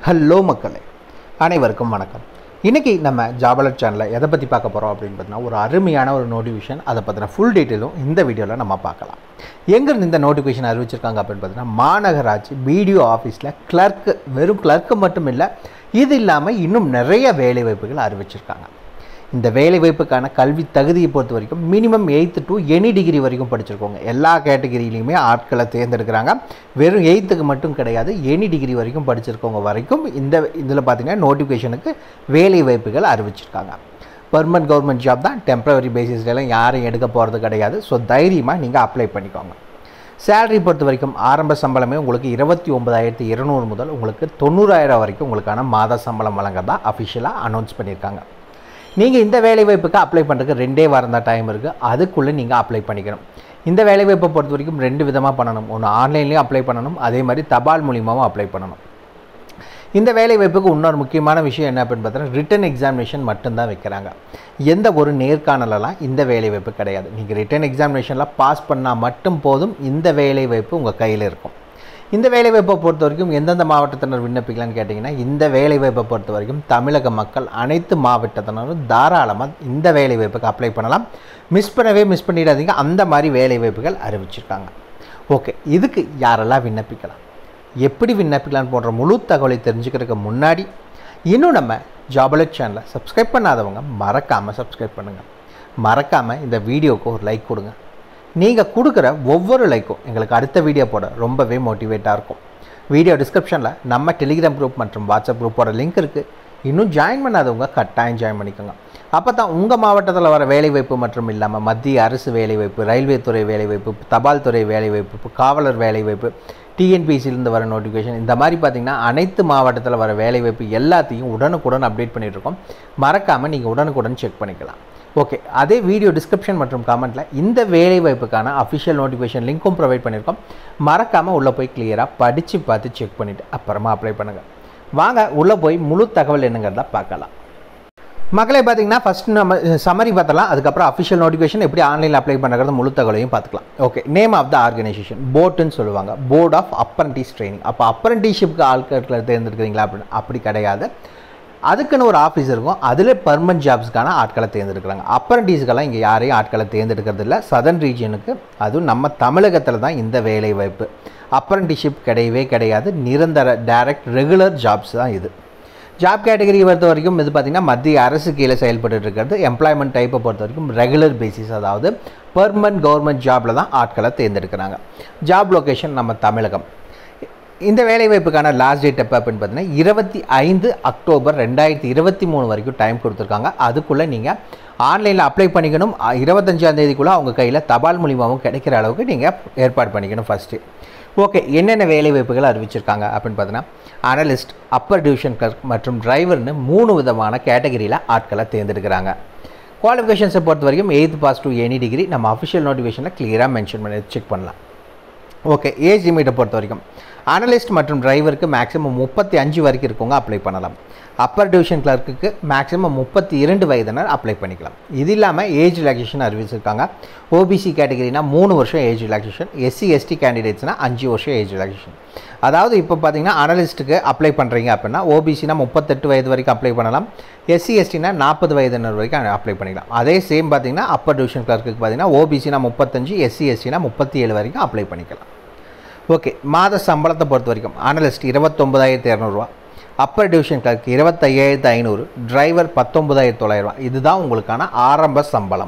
hello மக்களே அனைவருக்கும் வணக்கம் இன்றைக்கி நம்ம ஜாபலட் சேனலில் எதை பற்றி பார்க்க போகிறோம் அப்படின்னு பார்த்தீங்கன்னா ஒரு அருமையான ஒரு நோட்டிஃபிகேஷன் அதை பற்றின ஃபுல் டீட்டெயிலும் இந்த வீடியோவில் நம்ம பார்க்கலாம் எங்கேருந்து இந்த நோட்டிஃபிகேஷன் அறிவிச்சிருக்காங்க அப்படின்னு பார்த்தீங்கன்னா மாநகராட்சி பிடிஓ ஆஃபீஸில் கிளர்க்கு வெறும் கிளர்க்கு மட்டும் இல்லை இது இல்லாமல் இன்னும் நிறைய வேலைவாய்ப்புகள் அறிவிச்சிருக்காங்க இந்த வேலைவாய்ப்புக்கான கல்வி தகுதியை பொறுத்த வரைக்கும் minimum eighth to any degree வரைக்கும் படிச்சிருக்கோங்க எல்லா கேட்டகிரிலையுமே ஆட்களை தேர்ந்தெடுக்கிறாங்க வெறும் எயித்துக்கு மட்டும் கிடையாது எனி டிகிரி வரைக்கும் படிச்சிருக்கவங்க வரைக்கும் இந்த இதில் பார்த்தீங்கன்னா நோட்டிஃபிகேஷனுக்கு வேலை வாய்ப்புகள் அறிவிச்சிருக்காங்க பர்மனன்ட் கவர்மெண்ட் ஜாப் தான் டெம்பரவரி பேசிஸ்லாம் யாரும் எடுக்க போகிறது கிடையாது ஸோ தைரியமாக நீங்கள் அப்ளை பண்ணிக்கோங்க சேலரி பொறுத்த வரைக்கும் ஆரம்ப சம்பளமே உங்களுக்கு இருபத்தி ஒன்பதாயிரத்தி இருநூறு முதல் உங்களுக்கு தொண்ணூறாயிரம் வரைக்கும் உங்களுக்கான மாத சம்பளம் வழங்குறதா அஃபிஷியலாக அனௌன்ஸ் பண்ணியிருக்காங்க நீங்கள் இந்த வேலைவாய்ப்புக்கு அப்ளை பண்ணுறதுக்கு ரெண்டே வாரம் தான் டைம் இருக்குது அதுக்குள்ளே நீங்கள் அப்ளை பண்ணிக்கணும் இந்த வேலைவாய்ப்பை பொறுத்த வரைக்கும் ரெண்டு விதமாக பண்ணணும் ஒன்று ஆன்லைன்லேயும் அப்ளை பண்ணணும் அதே மாதிரி தபால் மூலியமாகவும் அப்ளை பண்ணணும் இந்த வேலைவாய்ப்புக்கு இன்னொரு முக்கியமான விஷயம் என்ன அப்படின்னு பார்த்தீங்கன்னா ரிட்டன் எக்ஸாமினேஷன் மட்டும்தான் வைக்கிறாங்க எந்த ஒரு நேர்காணலெல்லாம் இந்த வேலைவாய்ப்பு கிடையாது நீங்கள் ரிட்டன் எக்ஸாமினேஷனில் பாஸ் பண்ணால் மட்டும் போதும் இந்த வேலைவாய்ப்பு உங்கள் கையில் இருக்கும் இந்த வேலைவாய்ப்பை பொறுத்த வரைக்கும் எந்தெந்த மாவட்டத்தினர் விண்ணப்பிக்கலாம்னு கேட்டிங்கன்னா இந்த வேலைவாய்ப்பை பொறுத்த வரைக்கும் தமிழக மக்கள் அனைத்து மாவட்டத்தினரும் தாராளமாக இந்த வேலைவாய்ப்புக்கு அப்ளை பண்ணலாம் மிஸ் பண்ணவே மிஸ் பண்ணிடாதீங்க அந்த மாதிரி வேலைவாய்ப்புகள் அறிவிச்சிருக்காங்க ஓகே இதுக்கு யாரெல்லாம் விண்ணப்பிக்கலாம் எப்படி விண்ணப்பிக்கலாம்னு போன்ற முழு தகவலை தெரிஞ்சுக்கிறதுக்கு முன்னாடி இன்னும் நம்ம ஜாபலட் சேனலை சப்ஸ்கிரைப் பண்ணாதவங்க மறக்காமல் சப்ஸ்கிரைப் பண்ணுங்கள் மறக்காமல் இந்த வீடியோவுக்கு ஒரு லைக் கொடுங்க நீங்கள் கொடுக்குற ஒவ்வொரு லைக்கும் எங்களுக்கு அடுத்த வீடியோ போட ரொம்பவே மோட்டிவேட்டாக இருக்கும் வீடியோ டிஸ்கிரிப்ஷனில் நம்ம டெலிகிராம் குரூப் மற்றும் வாட்ஸ்அப் குரூப்போட லிங்க் இருக்குது இன்னும் ஜாயின் பண்ணாதவங்க கட்டாயம் ஜாயின் பண்ணிக்கோங்க அப்போ தான் உங்கள் மாவட்டத்தில் வர வேலைவாய்ப்பு மற்றும் இல்லாமல் மத்திய அரசு வேலைவாய்ப்பு ரயில்வே துறை வேலைவாய்ப்பு தபால் துறை வேலைவாய்ப்பு காவலர் வேலைவாய்ப்பு டிஎன்பிசிலேருந்து வர நோட்டிஃபிகேஷன் இந்த மாதிரி பார்த்திங்கன்னா அனைத்து மாவட்டத்தில் வர வேலைவாய்ப்பு எல்லாத்தையும் உடனுக்குடன் அப்டேட் பண்ணிகிட்ருக்கோம் மறக்காமல் நீங்கள் உடனுக்குடன் செக் பண்ணிக்கலாம் ஓகே அதே வீடியோ டிஸ்கிரிப்ஷன் மற்றும் கமெண்ட்டில் இந்த வேலைவாய்ப்புக்கான அஃபிஷியல் நோட்டிஃபிகேஷன் லிங்க்கும் ப்ரொவைட் பண்ணியிருக்கோம் மறக்காமல் உள்ளே போய் கிளியராக படித்து பார்த்து செக் பண்ணிவிட்டு அப்புறமா அப்ளை பண்ணுங்கள் வாங்க உள்ளே போய் முழு தகவல் என்னங்கிறத பார்க்கலாம் மக்களே பார்த்தீங்கன்னா ஃபஸ்ட் நம்ம சம்மரி பார்த்தலாம் அதுக்கப்புறம் அஃபிஷியல் நோட்டிஃபிகேஷன் எப்படி ஆன்லைனில் அப்ளை பண்ணுறது முழு தகவலையும் பார்த்துக்கலாம் okay name of the organisation போட்டுன்னு சொல்லுவாங்க போர்ட் ஆஃப் அப்ரண்டிஸ் ட்ரைனிங் அப்போ அப்ரண்டிஷிப்க்கு ஆட்களை தேர்ந்தெடுக்கிறீங்களா அப்படின்னு அப்படி கிடையாது அதுக்குன்னு ஒரு ஆஃபீஸ் இருக்கும் அதில் பர்மனன்ட் ஜாப்ஸ்க்கான ஆட்களை தேர்ந்தெடுக்கிறாங்க அப்ரண்டிஸ்க்கெல்லாம் இங்கே யாரையும் ஆட்களை தேர்ந்தெடுக்கிறது இல்லை சதர்ன் ரீஜனுக்கு அதுவும் நம்ம தமிழகத்தில் தான் இந்த வேலை வாய்ப்பு அப்ரண்டிஷிப் கிடையவே கிடையாது நிரந்தர டைரக்ட் ரெகுலர் ஜாப்ஸ் தான் இது ஜாப் கேட்டகரி பொறுத்த வரைக்கும் இது பார்த்திங்கன்னா மத்திய அரசு கீழே செயல்பட்டு இருக்கிறது எம்ப்ளாய்மெண்ட் டைப்பை பொறுத்த வரைக்கும் ரெகுலர் பேசிஸ் அதாவது பர்மனன்ட் கவர்மெண்ட் ஜாபில் தான் ஆட்களை தேர்ந்தெடுக்கிறாங்க ஜாப் லொக்கேஷன் நம்ம தமிழகம் இந்த வேலைவாய்ப்புக்கான லாஸ்ட் டேட் எப்போ அப்படின்னு பார்த்தீங்கன்னா இருபத்தி ஐந்து அக்டோபர் ரெண்டாயிரத்தி இருபத்தி மூணு வரைக்கும் டைம் கொடுத்துருக்காங்க அதுக்குள்ளே நீங்கள் ஆன்லைனில் அப்ளை பண்ணிக்கணும் இருபத்தஞ்சாம் தேதிக்குள்ளே அவங்க கையில் தபால் மூலியமாகவும் கிடைக்கிற அளவுக்கு நீங்கள் ஏற்பாடு பண்ணிக்கணும் ஃபஸ்ட்டு ஓகே என்னென்ன வேலைவாய்ப்புகள் அறிவிச்சிருக்காங்க அப்படின்னு பார்த்தீங்கன்னா அனலிஸ்ட் அப்பர் டிவிஷன் கிளர்க் மற்றும் டிரைவர்னு மூணு விதமான கேட்டகரியில் ஆட்களை தேர்ந்தெடுக்கிறாங்க குவாலிஃபிகேஷன்ஸை பொறுத்த வரைக்கும் eighth pass to any degree நம்ம அஃபிஷியல் நோட்டிஃபிகேஷனில் கிளியராக மென்ஷன் பண்ணி செக் பண்ணலாம் ஓகே ஏஜ் லிமிட்டை பொறுத்த வரைக்கும் அனலிஸ்ட் மற்றும் டிரைவருக்கு மேக்ஸிமம் முப்பத்தி அஞ்சு வரைக்கும் இருக்கவங்க அப்ளை பண்ணலாம் அப்பர் டிவிஷன் கிளர்க்குக்கு மேக்ஸிமம் முப்பத்தி இரண்டு வயதினர் அப்ளை பண்ணிக்கலாம் இது இல்லாமல் ஏஜ் ரிலாக்ஸேஷன் அறிவிச்சிருக்காங்க ஓபிசி கேட்டகரினா மூணு வருஷம் ஏஜ் ரிலாக்ஸேஷன் எஸ்சி எஸ்டி கேண்டிடேட்ஸ்னால் அஞ்சு வருஷம் ஏஜ் ரிலாக்ஸேஷன் அதாவது இப்போ பார்த்தீங்கன்னா அனலிஸ்ட்டுக்கு அப்ளை பண்ணுறீங்க அப்படின்னா ஓபிசினா முப்பத்தெட்டு வயது வரைக்கும் அப்ளை பண்ணலாம் எஸ்சி எஸ்டினா நாற்பது வயதினர் வரைக்கும் அப்ளை பண்ணிக்கலாம் அதே சேம் பார்த்தீங்கன்னா அப்பர் டிவிஷன் கிளர்க்குக்கு பார்த்தீங்கன்னா ஓபிசினா முப்பத்தஞ்சு எஸ்சி எஸ்டினா முப்பத்தி ஏழு வரைக்கும் அப்ளை பண்ணிக்கலாம் ஓகே மாத சம்பளத்தை பொறுத்த வரைக்கும் அனலிஸ்ட் இருபத்தொம்பதாயிரத்தி இரநூறுவா அப்பர் டிவிஷன் கிளர்க் இருபத்தையாயிரத்து ஐநூறு டிரைவர் பத்தொம்பதாயிரத்து தொள்ளாயிரரூவா இதுதான் உங்களுக்கான ஆரம்ப சம்பளம்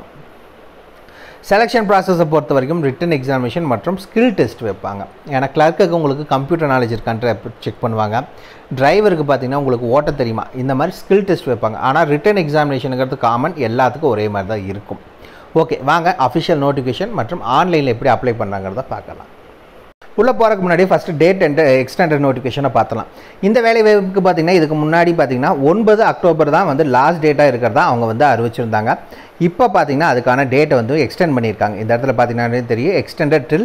செலெக்ஷன் ப்ராசஸை பொறுத்த வரைக்கும் ரிட்டன் எக்ஸாமினேஷன் மற்றும் ஸ்கில் டெஸ்ட் வைப்பாங்க ஏன்னா கிளர்க்குக்கு உங்களுக்கு கம்ப்யூட்டர் நாலேஜ் இருக்கான்ற செக் பண்ணுவாங்க டிரைவருக்கு பார்த்தீங்கன்னா உங்களுக்கு ஓட்ட தெரியுமா இந்த மாதிரி ஸ்கில் டெஸ்ட் வைப்பாங்க ஆனால் ரிட்டன் எக்ஸாமினேஷனுங்கிறது காமன் எல்லாத்துக்கும் ஒரே மாதிரி தான் இருக்கும் ஓகே வாங்க அஃபிஷியல் நோட்டிஃபிகேஷன் மற்றும் ஆன்லைனில் எப்படி அப்ளை பண்ணுறாங்கிறத பார்க்கலாம் உள்ளே போகிறதுக்கு முன்னாடி ஃபஸ்ட்டு டேட் அண்ட் எக்ஸ்டெண்டட் நோட்டிஃபிகேஷனை பார்த்தலாம் இந்த வேலை வாய்ப்புக்கு பார்த்தீங்கன்னா இதுக்கு முன்னாடி பார்த்தீங்கன்னா ஒன்பது அக்டோபர் தான் வந்து லாஸ்ட் டேட்டாக இருக்கிறதா அவங்க வந்து அறிவிச்சிருந்தாங்க இப்போ பார்த்தீங்கன்னா அதுக்கான டேட்டை வந்து எக்ஸ்டெண்ட் பண்ணியிருக்காங்க இந்த இடத்துல பார்த்தீங்கன்னா தெரியும் எக்ஸ்டெண்டட் டில்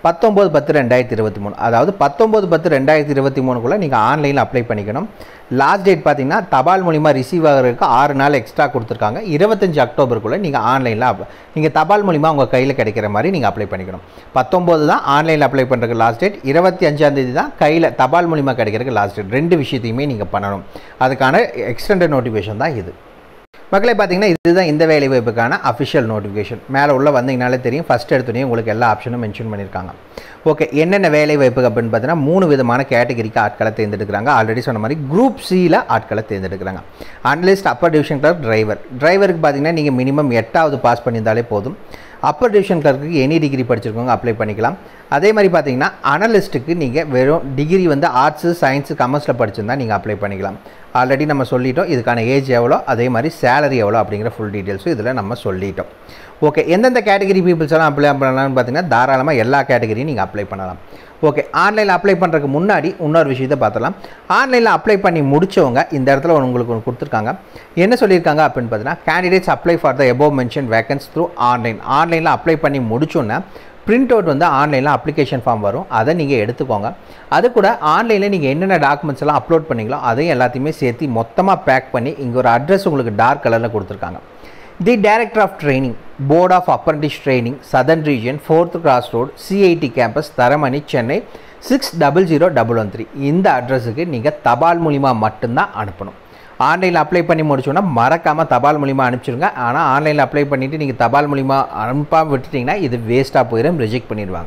பத்தொம்போது பத்து ரெண்டாயிரத்தி இருபத்தி மூணு அதாவது பத்தொம்போது பத்து ரெண்டாயிரத்தி இருபத்தி மூணுக்குள்ளே நீங்கள் ஆன்லைனில் அப்ளை பண்ணிக்கணும் லாஸ்ட் டேட் பார்த்தீங்கன்னா தபால் மூலிமா ரிசீவ் ஆகிறதுக்கு ஆறு நாள் எக்ஸ்ட்ரா கொடுத்துருக்காங்க இருபத்தஞ்சு அக்டோபருக்குள்ளே நீங்கள் ஆன்லைனில் அப் நீங்கள் தபால் மூலிமா உங்கள் கையில் கிடைக்கிற மாதிரி நீங்கள் அப்ளை பண்ணிக்கணும் பத்தொம்போது தான் ஆன்லைனில் அப்ளை பண்ணுறதுக்கு லாஸ்ட் டேட் இருபத்தி அஞ்சாந்தேதி தான் கையில் தபால் மூலிமா கிடைக்கிறதுக்கு லாஸ்ட் டேட் ரெண்டு விஷயத்தையுமே நீங்கள் பண்ணணும் அதுக்கான எக்ஸ்டெண்டட் நோட்டிஃபிகேஷன் தான் இது மக்களே பார்த்தீங்கன்னா இதுதான் இந்த வேலை வாய்ப்புக்கான அஃபிஷியல் நோட்டிஃபிகேஷன் மேலே உள்ள வந்தீங்கனாலே தெரியும் ஃபஸ்ட் எடுத்தோடனே உங்களுக்கு எல்லா ஆப்ஷனும் மென்ஷன் பண்ணியிருக்காங்க ஓகே என்னென்ன வேலை வாய்ப்பு அப்படின்னு பார்த்தீங்கன்னா மூணு விதமான கேட்டகரிக்கு ஆட்களை தேர்ந்தெடுக்கிறாங்க ஆல்ரெடி சொன்ன மாதிரி குரூப் சியில் ஆட்களை தேர்ந்தெடுக்கிறாங்க analyst upper division clerk driver டிரைவருக்கு பார்த்தீங்கன்னா நீங்கள் மினிமம் எட்டாவது பாஸ் பண்ணியிருந்தாலே போதும் அப்பர் டிவிஷன் கிளர்க்கு எனி டிகிரி படிச்சிருக்கவங்க அப்ளை பண்ணிக்கலாம் அதே மாதிரி பார்த்தீங்கன்னா அனலிஸ்ட்டுக்கு நீங்கள் வெறும் டிகிரி வந்து ஆர்ட்ஸு சயின்ஸு கமர்ஸில் படிச்சிருந்தா நீங்கள் அப்ளை பண்ணிக்கலாம் ஆல்ரெடி நம்ம சொல்லிட்டோம் இதுக்கான ஏஜ் எவ்வளோ அதே மாதிரி சேலரி எவ்வளோ அப்படிங்கிற ஃபுல் டீட்டெயில்ஸும் இதில் நம்ம சொல்லிட்டோம் ஓகே எந்தெந்த கேட்டகரி பீப்புள்ஸ் எல்லாம் அப்ளை பண்ணலாம்னு பார்த்தீங்கன்னா தாராளமாக எல்லா கேட்டகரியும் நீங்கள் அப்ளை பண்ணலாம் ஓகே ஆன்லைனில் அப்ளை பண்ணுறதுக்கு முன்னாடி இன்னொரு விஷயத்தை பார்த்துலாம் ஆன்லைனில் அப்ளை பண்ணி முடித்தவங்க இந்த இடத்துல உங்களுக்கு ஒன்று கொடுத்துருக்காங்க என்ன சொல்லியிருக்காங்க அப்படின்னு பார்த்தீங்கன்னா candidates apply for the above mention vacancies through online ஆன்லைனில் அப்ளை பண்ணி முடிச்சோன்னே பிரிண்ட் அவுட் வந்து ஆன்லைனில் அப்ளிகேஷன் ஃபார்ம் வரும் அதை நீங்கள் எடுத்துக்கோங்க அது கூட ஆன்லைனில் நீங்கள் என்னென்ன டாக்குமெண்ட்ஸ் எல்லாம் அப்லோட் பண்ணீங்களோ அதையும் எல்லாத்தையுமே சேர்த்து மொத்தமாக பேக் பண்ணி இங்கே ஒரு அட்ரஸ் உங்களுக்கு டார்க் கலரில் கொடுத்துருக்காங்க the director of training board of apprentice training southern region fourth cross road CIT campus Taramani Chennai six double zero double one three இந்த அட்ரஸுக்கு நீங்கள் தபால் மூலிமா மட்டும்தான் அனுப்பணும் ஆன்லைனில் அப்ளை பண்ணி முடிச்சோன்னா மறக்காமல் தபால் மூலிமா அனுப்பிச்சிருங்க ஆனால் ஆன்லைனில் அப்ளை பண்ணிவிட்டு நீங்கள் தபால் மூலிமா அனுப்பாமல் விட்டுட்டிங்கன்னா இது வேஸ்ட்டாக போயிடும் ரிஜெக்ட் பண்ணிடுவாங்க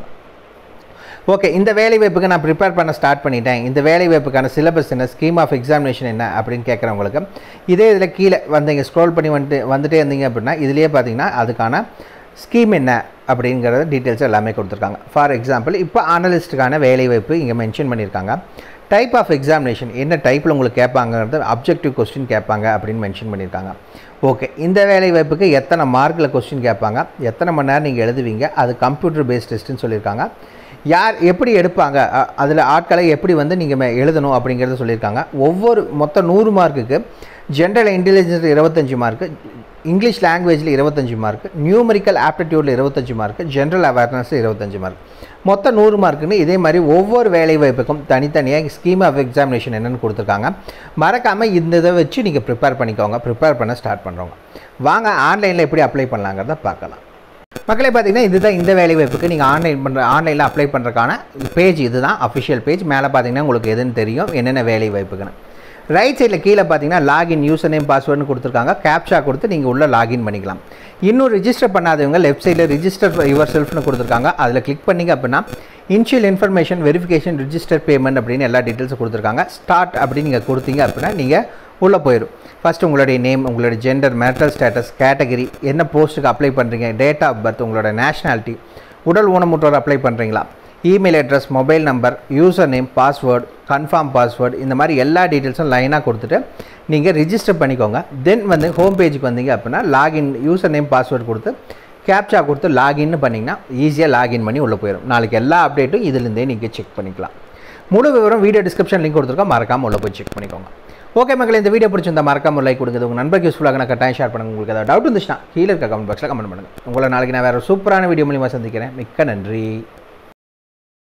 ஓகே இந்த வேலை வாய்ப்புக்கு நான் ப்ரிப்பேர் பண்ண ஸ்டார்ட் பண்ணிட்டேன் இந்த வேலை வாய்ப்புக்கான சிலபஸ் என்ன ஸ்கீம் ஆஃப் எக்ஸாமினேஷன் என்ன அப்படின்னு கேட்குறவங்களுக்கு இதே இதில் கீழே வந்தீங்க ஸ்க்ரோல் பண்ணி வந்துட்டு வந்துட்டே இருந்தீங்க அப்படின்னா இதுலேயே பார்த்தீங்கன்னா அதுக்கான ஸ்கீம் என்ன அப்படிங்கிறத டீட்டெயில்ஸ் எல்லாமே கொடுத்துருக்காங்க ஃபார் எக்ஸாம்பிள் இப்போ அனலிஸ்ட்டுக்கான வேலை வாய்ப்பு இங்கே மென்ஷன் பண்ணியிருக்காங்க டைப் ஆஃப் எக்ஸாமினேஷன் என்ன டைப்பில் உங்களுக்கு கேட்பாங்கிறது அப்ஜெக்டிவ் கொஸ்டின் கேட்பாங்க அப்படின்னு மென்ஷன் பண்ணியிருக்காங்க ஓகே இந்த வேலை வாய்ப்புக்கு எத்தனை மார்க்கில் கொஸ்டின் கேட்பாங்க எத்தனை மணி நேரம் நீங்கள் எழுதுவீங்க அது கம்ப்யூட்டர் பேஸ்ட் டெஸ்ட்டுன்னு சொல்லியிருக்காங்க யார் எப்படி எடுப்பாங்க அதில் ஆட்களை எப்படி வந்து நீங்கள் எழுதணும் அப்படிங்கிறத சொல்லியிருக்காங்க ஒவ்வொரு மொத்தம் நூறு மார்க்குக்கு ஜென்ரல் இன்டெலிஜென்ஸ் இருபத்தஞ்சி மார்க்கு இங்கிலீஷ் லாங்குவேஜில் இருபத்தஞ்சி மார்க்கு நியூமரிக்கல் ஆப்டிடியூடில் இருபத்தஞ்சி மார்க்கு ஜென்ரல் அவேர்னஸ் இருபத்தஞ்சி மார்க் மொத்தம் நூறு மார்க்குன்னு இதே மாதிரி ஒவ்வொரு வேலை வாய்ப்புக்கும் தனித்தனியாக ஸ்கீம் ஆஃப் எக்ஸாமினேஷன் என்னென்னு கொடுத்துருக்காங்க மறக்காமல் இந்த இதை வச்சு நீங்கள் ப்ரிப்பேர் பண்ணிக்கோங்க ப்ரிப்பேர் பண்ண ஸ்டார்ட் பண்ணுறவங்க வாங்க ஆன்லைனில் எப்படி அப்ளை பண்ணலாங்கிறத பார்க்கலாம் மக்களே பார்த்தீங்கன்னா இதுதான் இந்த வேலை வாய்ப்புக்கு நீங்கள் ஆன்லைன் பண்ணுற ஆன்லைனில் அப்ளை பண்ணுறதுக்கான பேஜ் இதுதான் அஃபிஷியல் பேஜ் மேலே பார்த்தீங்கன்னா உங்களுக்கு எதுன்னு தெரியும் என்னென்ன வேலை வாய்ப்புக்குன்னு ரைட் சைடில் கீழே பார்த்தீங்கன்னா லாகின் யூசர் நேம் பாஸ்வேர்டுன்னு கொடுத்துருக்காங்க கேப்ஷா கொடுத்து நீங்கள் உள்ளே லாகின் பண்ணிக்கலாம் இன்னும் ரிஜிஸ்டர் பண்ணாதவங்க லெஃப்ட் சைடில் ரிஜிஸ்டர் யுவர் செல்ஃப்னு கொடுத்துருக்காங்க அதில் கிளிக் பண்ணிங்க அப்படின்னா initial information verification register payment அப்படின்னு எல்லா டீட்டெயில்ஸும் கொடுத்துருக்காங்க ஸ்டார்ட் அப்படின்னு நீங்கள் கொடுத்தீங்க அப்படின்னா நீங்கள் உள்ளே போயிடும் ஃபஸ்ட் உங்களுடைய நேம் உங்களுடைய ஜெண்டர் மேரிட்டல் ஸ்டேட்டஸ் கேட்டகரி என்ன போஸ்ட்டுக்கு அப்ளை பண்ணுறீங்க டேட் ஆஃப் பர்த் உங்களோட நேஷனாலிட்டி உடல் ஊனமுற்றோர் அப்ளை பண்ணுறீங்களா email address mobile number user name password confirm password இந்த மாதிரி எல்லா டீட்டெயில்ஸும் லைனாக கொடுத்துட்டு நீங்கள் ரிஜிஸ்டர் பண்ணிக்கோங்க தென் வந்து ஹோம் பேஜுக்கு வந்தீங்க அப்படின்னா லாகின் யூசர் நேம் பாஸ்வேர்டு கொடுத்து கேப்சா கொடுத்து லாகின்னு பண்ணிங்கன்னா ஈஸியாக லாகின் பண்ணி உள்ளே போயிடும் நாளைக்கு எல்லா அப்டேட்டும் இதுலேருந்தே நீங்கள் செக் பண்ணிக்கலாம் முழு விவரம் வீடியோ டிஸ்கிரிப்ஷன் லிங்க் கொடுத்துருக்கோம் மறக்காமல் உள்ளே போய் செக் பண்ணிக்கோங்க ஓகே மக்கள் இந்த வீடியோ பிடிச்சிருந்தா மறக்காம லைக் கொடுங்க உங்கள் நண்பருக்கு யூஸ்ஃபுல்லாக நான் கட்டாயம் ஷேர் பண்ணுங்க உங்களுக்கு ஏதாவது டவுட் இருந்துச்சுன்னா கீழே இருக்க கமெண்ட் பாக்ஸில் கமெண்ட் பண்ணுங்கள் உங்களை நாளைக்கு நான் வேறு சூப்பரான வீடியோ மூலியமாக சந்திக்கிறேன் மிக்க நன்றி